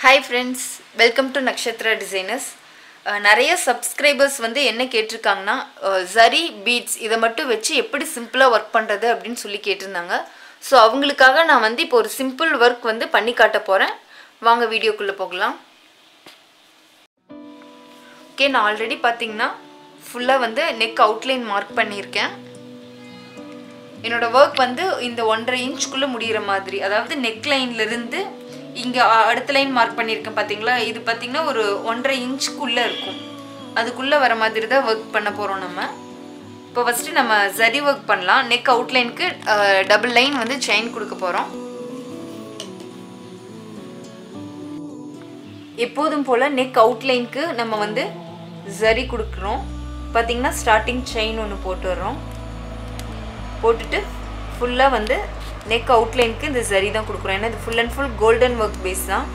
hi friends welcome to Nakshatra designers நிறைய subscribers வந்து என்ன கேட்டிருக்காங்கன்னா அஹ், ஜரி பீட்ஸ் இதை மட்டும் வச்சு எப்படி சிம்பிளாக ஒர்க் பண்ணுறது அப்படின்னு சொல்லி கேட்டிருந்தாங்க ஸோ அவங்களுக்காக நான் வந்து இப்போ ஒரு சிம்பிள் ஒர்க் வந்து பண்ணி காட்ட போகிறேன் வாங்க வீடியோக்குள்ளே போகலாம் ஓகே நான் ஆல்ரெடி பார்த்தீங்கன்னா ஃபுல்லாக வந்து நெக் அவுட்லைன் மார்க் பண்ணியிருக்கேன் என்னோட ஒர்க் வந்து இந்த ஒன்றரை இன்ச்சுக்குள்ளே முடிகிற மாதிரி அதாவது நெக் இருந்து இங்கே அடுத்த லைன் மார்க் பண்ணியிருக்கேன் பார்த்தீங்களா இது பார்த்தீங்கன்னா ஒரு ஒன்றரை இன்ச்சுக்குள்ளே இருக்கும் அதுக்குள்ளே வர மாதிரி தான் ஒர்க் பண்ண போகிறோம் நம்ம இப்போ ஃபஸ்ட்டு நம்ம ஜரி ஒர்க் பண்ணலாம் நெக் அவுட்லைனுக்கு டபுள் லைன் வந்து செயின் கொடுக்க போகிறோம் எப்போதும் போல் நெக் அவுட்லைனுக்கு நம்ம வந்து ஜரி கொடுக்குறோம் பார்த்தீங்கன்னா ஸ்டார்டிங் செயின் ஒன்று போட்டுடுறோம் போட்டுட்டு ஃபுல்லாக வந்து நெக் அவுட்லைனுக்கு இந்த சரி தான் கொடுக்குறோம் ஏன்னா இது full and full golden work base தான்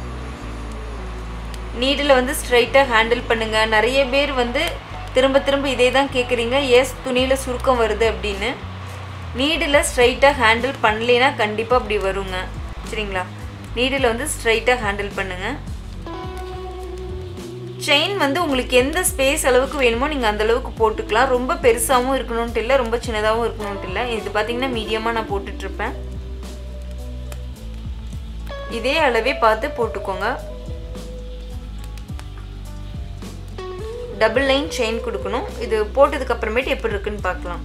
நீடில் வந்து ஸ்ட்ரைட்டாக ஹேண்டில் பண்ணுங்கள் நிறைய பேர் வந்து திரும்ப திரும்ப இதே தான் கேட்குறீங்க ஏஸ் துணியில் சுருக்கம் வருது அப்படின்னு நீடில் ஸ்ட்ரைட்டாக ஹேண்டில் பண்ணலைன்னா கண்டிப்பாக அப்படி வருங்க சரிங்களா நீடில் வந்து ஸ்ட்ரைட்டாக ஹேண்டில் பண்ணுங்கள் செயின் வந்து உங்களுக்கு எந்த ஸ்பேஸ் அளவுக்கு வேணுமோ நீங்கள் அந்த அளவுக்கு போட்டுக்கலாம் ரொம்ப பெருசாகவும் இருக்கணும்ட்டு இல்லை ரொம்ப சின்னதாகவும் இருக்கணும்ட்டு இல்லை இது பார்த்தீங்கன்னா மீடியமாக நான் போட்டுட்ருப்பேன் இதே அளவே பார்த்து போட்டுக்கோங்க டபுள் லைன் செயின் கொடுக்கணும் இது போட்டதுக்கு அப்புறமேட்டு எப்படி இருக்குன்னு பார்க்கலாம்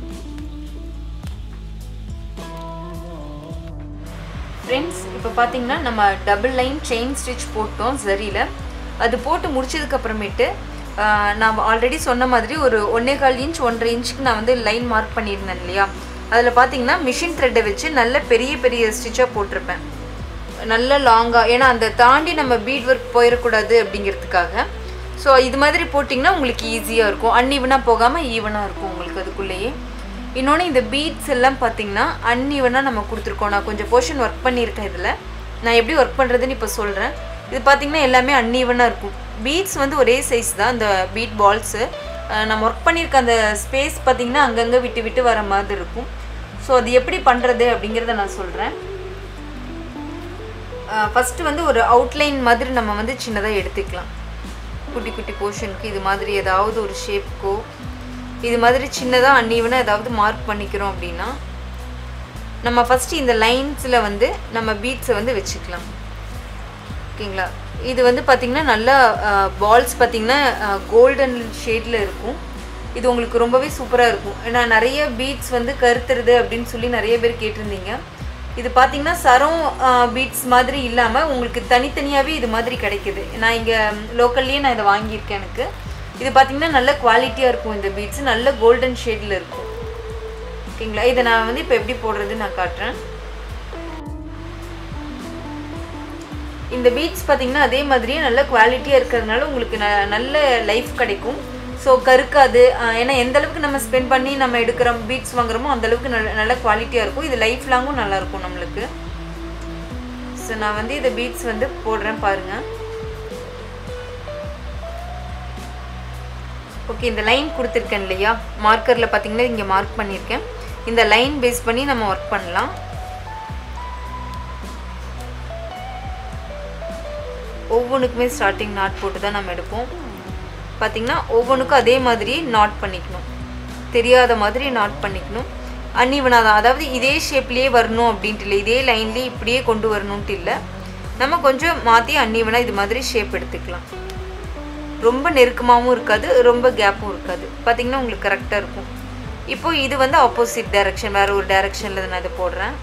ஃப்ரெண்ட்ஸ் இப்போ பார்த்தீங்கன்னா நம்ம டபுள் லைன் செயின் ஸ்டிச் போட்டோம் சரியில் அது போட்டு முடிச்சதுக்கு அப்புறமேட்டு ஆஹ், நான் ஆல்ரெடி சொன்ன மாதிரி ஒரு ஒன்றே கால் இன்ச் ஒன்றரை இன்ச்சுக்கு நான் வந்து லைன் மார்க் பண்ணியிருந்தேன் இல்லையா அதில் பார்த்தீங்கன்னா மிஷின் த்ரெட்டை வச்சு நல்ல பெரிய பெரிய ஸ்டிச்சாக போட்டிருப்பேன் நல்ல லாங்காக ஏன்னா அந்த தாண்டி நம்ம பீட் ஒர்க் போயிடக்கூடாது அப்படிங்கிறதுக்காக ஸோ இது மாதிரி போட்டிங்கன்னா உங்களுக்கு ஈஸியாக இருக்கும் அன்ஈவனாக போகாமல் ஈவனாக இருக்கும் உங்களுக்கு அதுக்குள்ளேயே இன்னொன்று இந்த பீட்ஸ் எல்லாம் பார்த்தீங்கன்னா அன்ஈவனாக நம்ம கொடுத்துருக்கோம் நான் கொஞ்சம் போர்ஷன் ஒர்க் பண்ணியிருக்கேன் இதில் நான் எப்படி ஒர்க் பண்ணுறதுன்னு இப்போ சொல்கிறேன் இது பார்த்தீங்கன்னா எல்லாமே அன்ஈவனாக இருக்கும் பீட்ஸ் வந்து ஒரே சைஸ் தான் இந்த பீட் பால்ஸு நம்ம ஒர்க் பண்ணியிருக்க அந்த ஸ்பேஸ் பார்த்தீங்கன்னா அங்கங்கே விட்டு விட்டு வர மாதிரி இருக்கும் ஸோ அது எப்படி பண்ணுறது அப்படிங்கிறத நான் சொல்கிறேன் ஃபஸ்ட்டு வந்து ஒரு அவுட்லைன் மாதிரி நம்ம வந்து சின்னதாக எடுத்துக்கலாம் குட்டி குட்டி போர்ஷனுக்கு இது மாதிரி ஏதாவது ஒரு ஷேப்க்கோ இது மாதிரி சின்னதாக அன்னீவனாக ஏதாவது மார்க் பண்ணிக்கிறோம் அப்படின்னா நம்ம ஃபஸ்ட்டு இந்த லைன்ஸில் வந்து நம்ம பீட்ஸை வந்து வச்சுக்கலாம் ஓகேங்களா இது வந்து பார்த்திங்கன்னா நல்லா பால்ஸ் பார்த்திங்கன்னா கோல்டன் ஷேடில் இருக்கும் இது உங்களுக்கு ரொம்பவே சூப்பராக இருக்கும் ஏன்னா நிறைய பீட்ஸ் வந்து கருத்துருது அப்படின்னு சொல்லி நிறைய பேர் கேட்டிருந்தீங்க இது பார்த்தீங்கன்னா சரம் பீட்ஸ் மாதிரி இல்லாமல் உங்களுக்கு தனித்தனியாகவே இது மாதிரி கிடைக்குது நான் இங்கே லோக்கல்லையே நான் இதை வாங்கியிருக்கேன் எனக்கு இது பார்த்தீங்கன்னா நல்ல குவாலிட்டியாக இருக்கும் இந்த பீட்ஸ் நல்ல கோல்டன் ஷேடில் இருக்கும் ஓகேங்களா இதை நான் வந்து இப்போ எப்படி போடுறதுன்னு நான் காட்டுறேன் இந்த பீட்ஸ் பார்த்தீங்கன்னா அதே மாதிரியே நல்ல குவாலிட்டியாக இருக்கிறதுனால உங்களுக்கு ந நல்ல லைஃப் கிடைக்கும் ஸோ கருக்காது ஆஹ் ஏன்னா எந்த அளவுக்கு நம்ம ஸ்பெண்ட் பண்ணி நம்ம எடுக்கிறோம் பீட்ஸ் வாங்குறோமோ அந்த அளவுக்கு நல்ல நல்ல குவாலிட்டியாக இருக்கும் இது லைஃப் லாங்கும் நல்லா இருக்கும் நம்மளுக்கு ஸோ நான் வந்து இந்த பீட்ஸ் வந்து போடுறேன் பாருங்கள் ஓகே இந்த லைன் கொடுத்துருக்கேன் இல்லையா மார்க்கரில் பார்த்தீங்கன்னா இங்கே மார்க் பண்ணியிருக்கேன் இந்த லைன் பேஸ் பண்ணி நம்ம ஒர்க் பண்ணலாம் ஒவ்வொன்றுக்குமே ஸ்டார்டிங் நாட் போட்டு தான் நம்ம எடுப்போம் பார்த்திங்கன்னா ஒவ்வொன்றுக்கும் அதே மாதிரி நாட் பண்ணிக்கணும் தெரியாத மாதிரி நாட் பண்ணிக்கணும் அன்இவனாக தான் அதாவது இதே ஷேப்லேயே வரணும் அப்படின்ட்டு இல்லை இதே லைன்லேயே இப்படியே கொண்டு வரணுன்ட்டு இல்லை நம்ம கொஞ்சம் மாற்றி அன்இவனாக இது மாதிரி ஷேப் எடுத்துக்கலாம் ரொம்ப நெருக்கமாகவும் இருக்காது ரொம்ப கேப்பும் இருக்காது பார்த்திங்கன்னா உங்களுக்கு கரெக்டாக இருக்கும் இப்போ இது வந்து ஆப்போசிட் டைரக்ஷன் வேறு ஒரு டைரக்ஷனில் நான் இதை போடுறேன்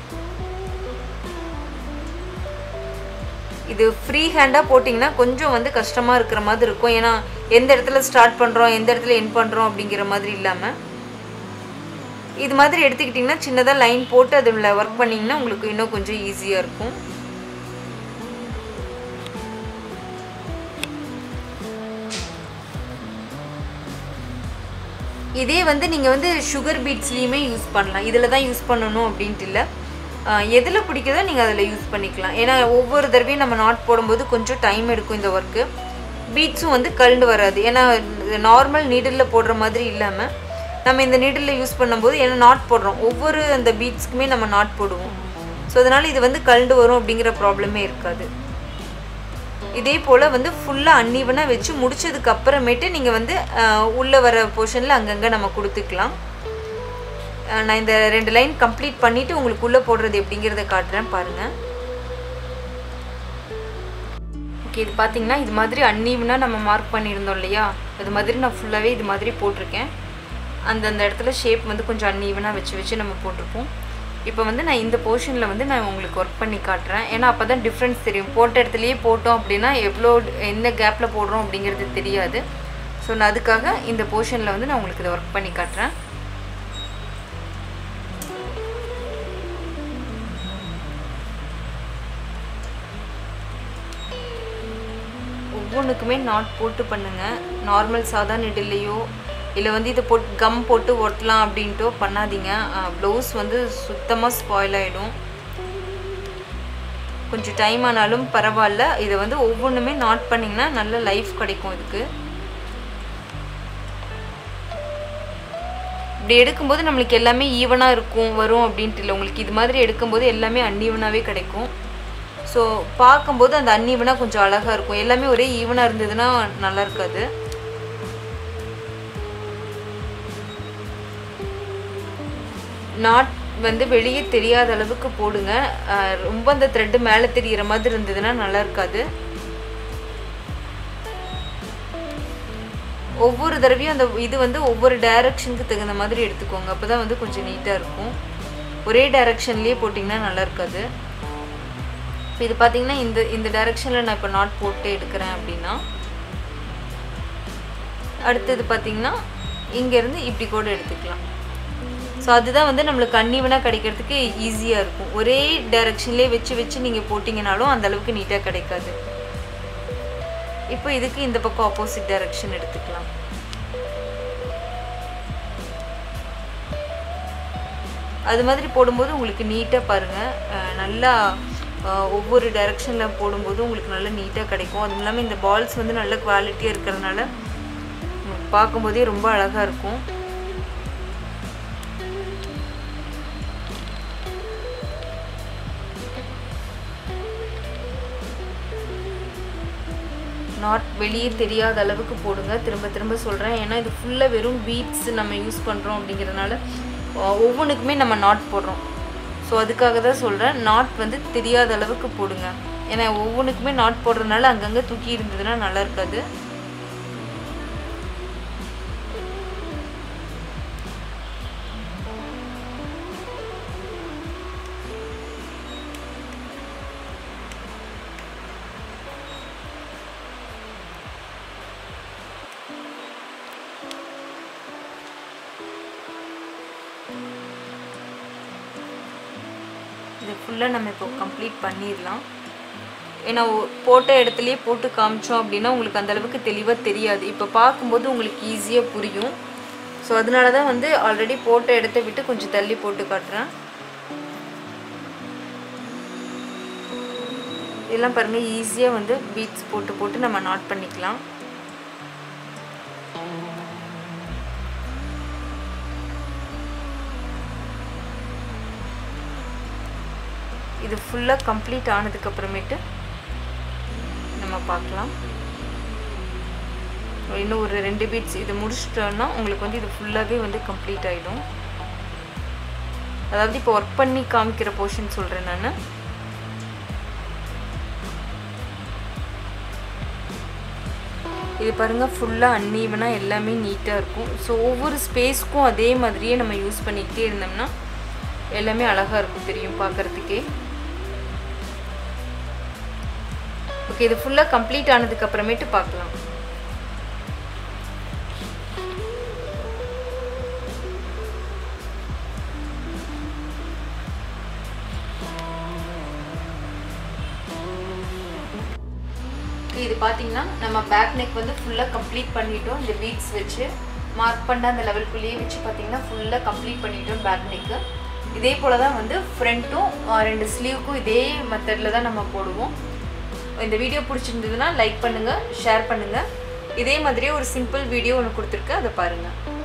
இது ஃப்ரீ ஹேண்டாக போட்டிங்கன்னா கொஞ்சம் வந்து கஷ்டமாக இருக்கிற மாதிரி இருக்கும் ஏன்னா எந்த இடத்துல ஸ்டார்ட் பண்ணுறோம் எந்த இடத்துல என் பண்ணுறோம் அப்படிங்கிற மாதிரி இல்லாமல் இது மாதிரி எடுத்துக்கிட்டிங்கன்னா சின்னதாக லைன் போட்டு அதில் ஒர்க் பண்ணிங்கன்னா உங்களுக்கு இன்னும் கொஞ்சம் ஈஸியாக இருக்கும் இதே வந்து நீங்கள் வந்து சுகர் பீட்ஸ்லேயுமே யூஸ் பண்ணலாம் இதில் தான் யூஸ் பண்ணணும் அப்படின்ட்டு இல்லை எதில் பிடிக்குதோ நீங்கள் அதில் யூஸ் பண்ணிக்கலாம் ஏன்னா ஒவ்வொரு தடவையும் நம்ம நாட் போடும்போது கொஞ்சம் டைம் எடுக்கும் இந்த ஒர்க்கு பீட்ஸும் வந்து கலண்டு வராது ஏன்னா நார்மல் நீடிலில் போடுற மாதிரி இல்லாமல் நம்ம இந்த நீடிலில் யூஸ் பண்ணும்போது ஏன்னா நாட் போடுறோம் ஒவ்வொரு அந்த பீட்ஸ்க்குமே நம்ம நாட் போடுவோம் ஸோ அதனால் இது வந்து கலண்டு வரும் அப்படிங்கிற ப்ராப்ளமே இருக்காது இதே போல் வந்து ஃபுல்லாக அன்னீவனாக வச்சு முடிச்சதுக்கு அப்புறமேட்டு நீங்கள் வந்து உள்ளே வர போர்ஷனில் அங்கங்கே நம்ம கொடுத்துக்கலாம் அஹ் நான் இந்த ரெண்டு லைன் கம்ப்ளீட் பண்ணிவிட்டு உங்களுக்கு உள்ளே போடுறது எப்படிங்கிறத காட்டுறேன் பாருங்கள் ஓகே இது பார்த்தீங்கன்னா இது மாதிரி அன்னீவனாக நம்ம மார்க் பண்ணியிருந்தோம் இல்லையா அது மாதிரி நான் ஃபுல்லாகவே இது மாதிரி போட்டிருக்கேன் அந்தந்த இடத்துல ஷேப் வந்து கொஞ்சம் அன்னீவனாக வச்சு வச்சு நம்ம போட்டிருப்போம் இப்போ வந்து நான் இந்த போர்ஷனில் வந்து நான் உங்களுக்கு ஒர்க் பண்ணி காட்டுறேன் ஏன்னா அப்போ தான் டிஃப்ரென்ஸ் தெரியும் போட்ட இடத்துலையே போட்டோம் அப்படின்னா எவ்வளோ எந்த கேப்பில் போடுறோம் அப்படிங்கிறது தெரியாது ஸோ நான் அதுக்காக இந்த போர்ஷனில் வந்து நான் உங்களுக்கு இதை ஒர்க் பண்ணி காட்டுறேன் ஒவ்வொன்றுக்குமே நாட் போட்டு பண்ணுங்கள் நார்மல் சாதா நெடிலையோ இல்லை வந்து இதை போட்டு கம் போட்டு ஒட்டலாம் அப்படின்ட்டோ பண்ணாதீங்க ப்ளவுஸ் வந்து சுத்தமாக ஸ்பாயில் ஆகிடும் கொஞ்சம் டைம் ஆனாலும் பரவாயில்ல இதை வந்து ஒவ்வொன்றுமே நாட் பண்ணிங்கன்னா நல்ல லைஃப் கிடைக்கும் இதுக்கு இப்படி எடுக்கும்போது நம்மளுக்கு எல்லாமே ஈவனாக இருக்கும் வரும் அப்படின்ட்டு இல்லை உங்களுக்கு இது மாதிரி எடுக்கும்போது எல்லாமே அன்ஈவனாகவே கிடைக்கும் ஸோ பார்க்கும்போது அந்த அன்ஈவனாக கொஞ்சம் அழகாக இருக்கும் எல்லாமே ஒரே ஈவனாக இருந்ததுன்னா நல்லா இருக்காது நாட் வந்து வெளியே தெரியாத அளவுக்கு போடுங்க அஹ் ரொம்ப அந்த த்ரெட்டு மேலே தெரிகிற மாதிரி இருந்ததுன்னா நல்லா இருக்காது ஒவ்வொரு தடவையும் அந்த இது வந்து ஒவ்வொரு டைரக்ஷனுக்கு தகுந்த மாதிரி எடுத்துக்கோங்க அப்போ தான் வந்து கொஞ்சம் நீட்டாக இருக்கும் ஒரே டைரக்ஷன்லேயே போட்டிங்கன்னா நல்லா இருக்காது இப்போ இது பார்த்தீங்கன்னா இந்த இந்த டைரக்ஷனில் நான் இப்போ நாட் போட்டு எடுக்கிறேன் அப்படின்னா அடுத்தது பார்த்தீங்கன்னா இங்கேருந்து இப்படி கூட எடுத்துக்கலாம் ஸோ அதுதான் வந்து நம்மளுக்கு அன்னிவனாக கிடைக்கிறதுக்கு ஈஸியாக இருக்கும் ஒரே டைரக்ஷன்லேயே வச்சு வச்சு நீங்கள் போட்டிங்கனாலும் அந்த அளவுக்கு நீட்டாக கிடைக்காது இப்போ இதுக்கு இந்த பக்கம் ஆப்போசிட் டைரக்ஷன் எடுத்துக்கலாம் அது மாதிரி போடும்போது உங்களுக்கு நீட்டாக பாருங்கள் நல்லா அஹ், ஒவ்வொரு டைரக்ஷனில் போடும்போது உங்களுக்கு நல்லா நீட்டாக கிடைக்கும் அதுவும் இல்லாமல் இந்த பால்ஸ் வந்து நல்ல குவாலிட்டியாக இருக்கிறதுனால உங்களுக்கு பார்க்கும்போதே ரொம்ப அழகாக இருக்கும் நாட் வெளியே தெரியாத அளவுக்கு போடுங்க திரும்ப திரும்ப சொல்கிறேன் ஏன்னா இது ஃபுல்லாக வெறும் பீட்ஸ் நம்ம யூஸ் பண்ணுறோம் அப்படிங்கிறதுனால அஹ், ஒவ்வொன்றுக்குமே நம்ம நாட் போடுறோம் ஸோ அதுக்காக தான் சொல்கிறேன் நாட் வந்து தெரியாத அளவுக்கு போடுங்க ஏன்னா ஒவ்வொன்றுக்குமே நாட் போடுறதுனால அங்கங்கே தூக்கி இருந்ததுன்னா நல்லா இருக்காது இது ஃபுல்லாக நம்ம இப்போ கம்ப்ளீட் பண்ணிடலாம் ஏன்னா ஒ- போட்ட இடத்துலையே போட்டு காமிச்சோம் அப்படின்னா உங்களுக்கு அந்த அளவுக்கு தெளிவாக தெரியாது இப்போ பார்க்கும்போது உங்களுக்கு ஈஸியாக புரியும் ஸோ அதனால தான் வந்து ஆல்ரெடி போட்ட இடத்த விட்டு கொஞ்சம் தள்ளி போட்டு காட்டுறேன் இதெல்லாம் பாருங்கள் ஈஸியாக வந்து பீட்ஸ் போட்டு போட்டு நம்ம நாட் பண்ணிக்கலாம் இது ஃபுல்லாக கம்ப்ளீட் ஆனதுக்கப்புறமேட்டு நம்ம பார்க்கலாம் இன்னும் ஒரு ரெண்டு பீட்ஸ் இது முடிச்சிட்டோன்னா உங்களுக்கு வந்து இது ஃபுல்லாகவே வந்து கம்ப்ளீட் ஆகிடும் அதாவது இப்போ ஒர்க் பண்ணி காமிக்கிற போர்ஷன் சொல்கிறேன் நான் இது பாருங்கள் ஃபுல்லாக அன்னீவனாக எல்லாமே நீட்டாக இருக்கும் ஸோ ஒவ்வொரு ஸ்பேஸ்க்கும் அதே மாதிரியே நம்ம யூஸ் பண்ணிக்கிட்டே இருந்தோம்னா எல்லாமே அழகாக இருக்கும் தெரியும் பார்க்குறதுக்கே ஓகே இது ஃபுல்லாக கம்ப்ளீட் ஆனதுக்கு அப்புறமேட்டு பார்க்கலாம் Okay, இது பார்த்தீங்கன்னா நம்ம பேக் நெக் வந்து ஃபுல்லாக கம்ப்ளீட் பண்ணிட்டோம் இந்த பீட்ஸ் வச்சு மார்க் பண்ண அந்த லெவல்குள்ளேயே வச்சு பார்த்தீங்கன்னா ஃபுல்லாக கம்ப்ளீட் பண்ணிட்டோம் பேக் நெக்கு இதே போல் தான் வந்து ஃப்ரண்ட்டும் ரெண்டு ஸ்லீவுக்கும் இதே மெத்தடில் தான் நம்ம போடுவோம் இந்த வீடியோ பிடிச்சிருந்ததுன்னா லைக் பண்ணுங்கள் ஷேர் பண்ணுங்கள் இதே மாதிரியே ஒரு சிம்பிள் வீடியோ ஒன்று கொடுத்துருக்கேன் அதை பாருங்கள்